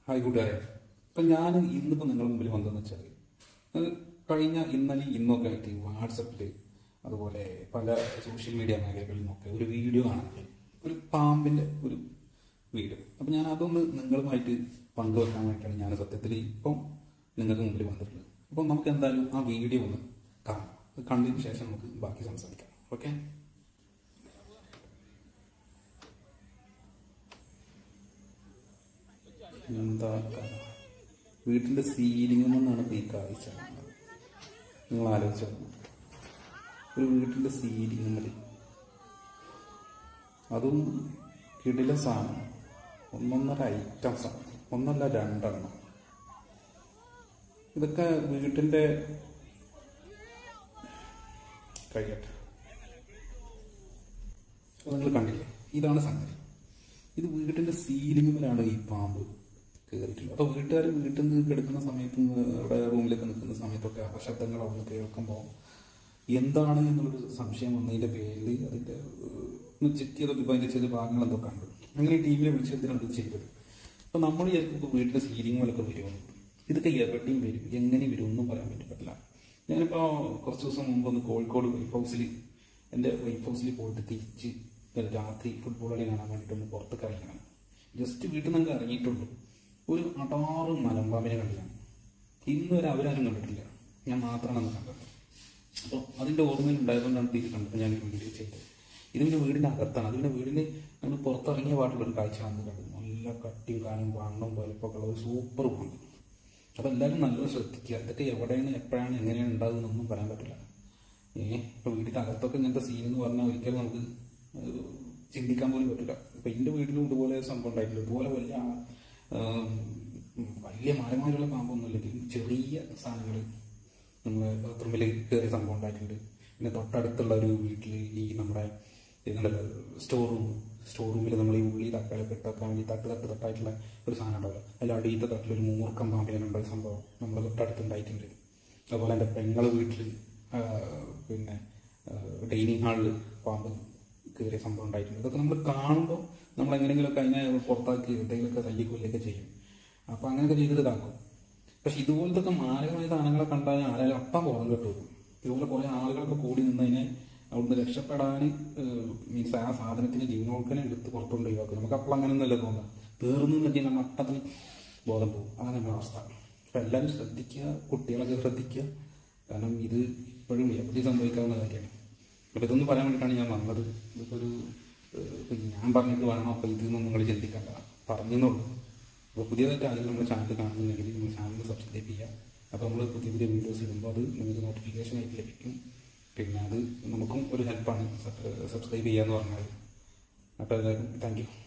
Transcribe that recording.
Hi കൂട്ടുകാരെ അപ്പം ഞാൻ ഇന്നിപ്പോൾ നിങ്ങളുടെ മുമ്പിൽ വന്നതെന്ന് വെച്ചാൽ അത് കഴിഞ്ഞ ഇന്നലെ ഇന്നൊക്കെ ആയിട്ട് വാട്സപ്പിൽ അതുപോലെ പല സോഷ്യൽ മീഡിയ മേഖലകളിൽ നിന്നൊക്കെ ഒരു വീഡിയോ കാണുന്നത് ഒരു പാമ്പിൻ്റെ ഒരു വീഡിയോ അപ്പം ഞാൻ അതൊന്ന് നിങ്ങളുമായിട്ട് പങ്കുവെക്കാൻ വേണ്ടിയിട്ടാണ് ഞാൻ സത്യത്തിൽ ഇപ്പം നിങ്ങൾക്ക് മുമ്പിൽ വന്നിട്ടുള്ളത് അപ്പം നമുക്ക് എന്തായാലും ആ വീഡിയോ ഒന്ന് കാണാം അത് കണ്ടതിന് ശേഷം നമുക്ക് ബാക്കി സംസാരിക്കാം ഓക്കെ എന്താ കഥ? വീട്ടിന്റെ സീലിംഗിൽ നിന്നാണ് ഇപ്പൊ ഈ കാഴ്ച കാണുന്നത്. നിങ്ങൾ ആലോചിച്ചോ ഒരു വീട്ടിന്റെ സീലിംഗിൽ അതും കിടില സാധനം ഒന്നൊന്നര ഐറ്റംസ് ആണ് ഒന്നല്ല രണ്ടെണ്ണം ഇതൊക്കെ വീട്ടിന്റെ കഴിയട്ടെ നിങ്ങൾ കണ്ടില്ലേ ഇതാണ് സംഗതി ഇത് വീട്ടിന്റെ സീലിംഗിലാണ് ഈ പാമ്പ് കയറിയിട്ടുള്ളത് അപ്പൊ വീട്ടുകാർ വീട്ടിൽ നിന്ന് കിടക്കുന്ന സമയത്ത് അവിടെ റൂമിലൊക്കെ നിൽക്കുന്ന സമയത്തൊക്കെ അപശബ്ദങ്ങൾ അവിടെ കേൾക്കുമ്പോൾ എന്താണ് എന്നുള്ളൊരു സംശയം വന്നതിന്റെ പേരിൽ അതിന്റെ ഏഹ്, ഒന്ന് ചെക്ക് ചെയ്തപ്പോൾ ഇപ്പൊ അതിന്റെ ചില ഭാഗങ്ങൾ എന്തോ കണ്ടു അങ്ങനെ ടി വിയിൽ വിളിച്ചതിനാണ് ഇത് ചെയ്തത് അപ്പൊ നമ്മൾ ചിലപ്പോൾ വീട്ടിലെ സീലിങ്ങുകളൊക്കെ വരുമെന്ന് ഇതൊക്കെ എവിടെയും വരും എങ്ങനെ വരും ഒന്നും പറയാൻ വേണ്ടി പറ്റില്ല ഞാനിപ്പോ കുറച്ച് ദിവസം മുമ്പ് ഒന്ന് കോഴിക്കോട് വൈഫ് ഹൗസിൽ എൻ്റെ വൈഫ് ഹൗസിൽ പോയിട്ട് തിരിച്ച് രാത്രി ഫുട്ബോൾ കളി കാണാൻ വേണ്ടിയിട്ട് ഒന്ന് പുറത്തേക്ക് ഇറങ്ങിയാണ് ജസ്റ്റ് വീട്ടിൽ നിന്ന് ഇറങ്ങിയിട്ടുള്ളൂ ഒരു അടാറ് മലമ്പാമ്പിനെ കണ്ടിയാണ് ഇന്ന് വരെ അവരാരും കണ്ടിട്ടില്ല ഞാൻ മാത്രമാണ് അന്ന് കണ്ടത് അപ്പോൾ അതിൻ്റെ ഓർമ്മയിൽ ഉണ്ടായതുകൊണ്ടാണ് തിരിച്ച് കണ്ടപ്പോൾ ഞാൻ ഈ വീഡിയോ ചെയ്തത് ഇത് പിന്നെ വീടിൻ്റെ അകത്താണ് അത് പിന്നെ വീടിന് നമ്മൾ പുറത്തിറങ്ങിയ പാട്ടുള്ള ഒരു കാഴ്ചയാണ് കണ്ടത് നല്ല കട്ടിയും കാനും വണ്ണം വലുപ്പമൊക്കെ ഉള്ള ഒരു സൂപ്പർ പാമ്പ് അപ്പോൾ എല്ലാവരും നല്ലോണം ശ്രദ്ധിക്കുക ഇതൊക്കെ എവിടെയാണ് എപ്പോഴാണ് എങ്ങനെയാണ് ഉണ്ടാകുന്നൊന്നും പറയാൻ പറ്റില്ല ഏഹ് ഇപ്പൊ വീടിന്റെ അകത്തൊക്കെ ഇങ്ങനത്തെ സീൻ എന്ന് പറഞ്ഞാൽ ഒരിക്കലും നമുക്ക് ഏഹ്, ചിന്തിക്കാൻ പോലും പറ്റില്ല ഇപ്പൊ എന്റെ വീട്ടിലും ഇതുപോലെ സംഭവം ഉണ്ടായിട്ടില്ല ഇതുപോലെ വലിയ ആ, ആം, വലിയ മരമാരുള്ള പാമ്പൊന്നും ഇല്ലെങ്കിലും ചെറിയ സാധനങ്ങൾ നമ്മുടെ ബാത്റൂമിൽ കയറിയ സംഭവം ഉണ്ടായിട്ടുണ്ട് പിന്നെ തൊട്ടടുത്തുള്ള ഒരു വീട്ടിൽ ഈ നമ്മുടെ നിങ്ങളുടെ സ്റ്റോർ റൂം സ്റ്റോർ റൂമിൽ നമ്മൾ ഈ ഉള്ളി തക്കാളി ഒക്കെ ഇട്ടാക്കാൻ വേണ്ടി തട്ട് തട്ട് തട്ടായിട്ടുള്ള ഒരു സാധനം ഉണ്ടാവില്ല അതിൽ അടിയത്തെ തട്ടിൽ ഒരു മൂർക്കം പാമ്പിനുണ്ട് ഒരു സംഭവം നമ്മുടെ തൊട്ടടുത്ത് ഉണ്ടായിട്ടുണ്ട് അതുപോലെ എൻ്റെ പെങ്ങളെ വീട്ടിൽ പിന്നെ ഡൈനിങ് ഹാളിൽ പാമ്പ് കയറിയ സംഭവം ഉണ്ടായിട്ടുണ്ട് ഇതൊക്കെ നമ്മൾ കാണുമ്പോൾ നമ്മൾ എങ്ങനെയെങ്കിലുമൊക്കെ അതിനെ പുറത്താക്കി എന്തെങ്കിലുമൊക്കെ തല്ലിക്കൊല്ലിയൊക്കെ ചെയ്യും അപ്പോൾ അങ്ങനെയൊക്കെ ചെയ്തിട്ട് ഇതാക്കും പക്ഷെ ഇതുപോലത്തെ ഒക്കെ മാരകമായ സാധനങ്ങളെ കണ്ടാൽ ആരായാലും അപ്പം ബോധം കിട്ടും ഇതുപോലെ കുറെ ആളുകളൊക്കെ കൂടി നിന്നതിനെ അവിടുന്ന് രക്ഷപ്പെടാൻ മീൻസ് ആ സാധനത്തിന് ജീവനോൾക്കനെ എടുത്ത് പുറത്തുകൊണ്ട് ഒഴിവാക്കും നമുക്ക് അപ്പോൾ അങ്ങനെ ഒന്നല്ല തോന്നുക തീർന്നു വെച്ചാൽ നമ്മൾ അട്ടത്തിന് ബോധം പോകും അതാണ് നമ്മുടെ അവസ്ഥ അപ്പം എല്ലാവരും ശ്രദ്ധിക്കുക കുട്ടികളൊക്കെ ശ്രദ്ധിക്കുക കാരണം ഇത് ഇപ്പോഴും എവിടെ സംഭവിക്കാവുന്ന കാര്യമാണ് അപ്പം ഇതൊന്നും പറയാൻ വേണ്ടിയിട്ടാണ് ഞാൻ വന്നത് ഇതിപ്പോൾ ഒരു ഏഹ്, ഇപ്പൊ ഞാൻ പറഞ്ഞിട്ട് വേണം അപ്പോൾ ഇതൊന്നും നിങ്ങൾ ചിന്തിക്കണ്ട പറഞ്ഞെന്നുള്ളൂ അപ്പോൾ പുതിയതായിട്ട് ആരെങ്കിലും നമ്മുടെ ചാനൽ കാണുന്നുണ്ടെങ്കിൽ നിങ്ങൾ ചാനൽ സബ്സ്ക്രൈബ് ചെയ്യുക അപ്പോൾ നമ്മൾ പുതിയ പുതിയ വീഡിയോസ് ഇടുമ്പോൾ അത് നിങ്ങൾക്ക് നോട്ടിഫിക്കേഷൻ ആയിട്ട് ലഭിക്കും പിന്നെ അത് നമുക്കും ഒരു ഹെൽപ്പാണ് സബ്സ്ക്രൈബ് ചെയ്യുക എന്ന് പറഞ്ഞാൽ അപ്പോൾ എല്ലാവരും താങ്ക് യു